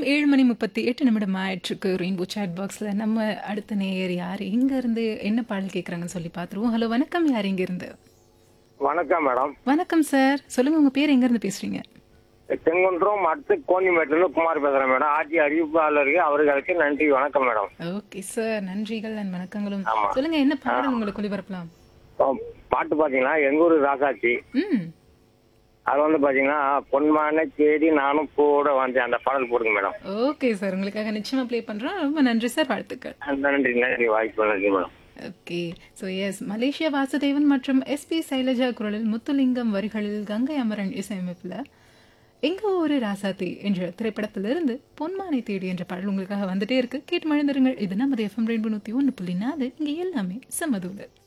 ஏழு மணி முப்பத்தி எட்டு நிமிடம் ஆயிற்றுக்கு ரெயின்போ சாட் பாக்ஸில் நம்ம அடுத்த நேயர் யார் இருந்து என்ன பாடல் கேட்குறாங்கன்னு சொல்லி பார்த்துருவோம் ஹலோ வணக்கம் யார் இருந்து வணக்கம் மேடம் வணக்கம் சார் சொல்லுங்க உங்க பேர் எங்கேருந்து பேசுறீங்க செங்குன்றம் அடுத்து கோணிமேட்டிலிருந்து குமார் பேசுறேன் மேடம் ஆட்சி அறிவிப்பாளருக்கு அவர்களுக்கு நன்றி வணக்கம் மேடம் ஓகே சார் நன்றிகள் அண்ட் வணக்கங்களும் ஆமா. சொல்லுங்க என்ன பாடல் உங்களுக்கு ஒளிபரப்பலாம் இப்போ பாட்டு பாத்தீங்கன்னா எங்க ஊரு ராசாச்சி ம் அது வந்து பாத்தீங்கன்னா பொன்மான தேடி நானும் கூட வந்தேன் அந்த பாடல் போடுங்க மேடம் ஓகே சார் உங்களுக்காக நிச்சயமா ப்ளே பண்றோம் ரொம்ப நன்றி சார் வாழ்த்துக்கள் நன்றி நன்றி வாய்ப்பு நன்றி madam okay so S Malaysia Vasudevan மற்றும் எஸ்பி சைலஜா குரலில் முத்துலிங்கம் வரிகளில் கங்கை அமரன் இசையமைப்பில் எங்க ஒரு ராசாத்தி என்ற திரைப்படத்திலிருந்து பொன்மானை தேடி என்ற பாடல் உங்களுக்காக வந்துட்டே இருக்கு கேட்டு மழுந்துருங்கள் இது நமது எஃப்எம் ரெண்டு நூற்றி ஒன்று புள்ளி நாலு இங்கே எல்லாமே சமதூலர்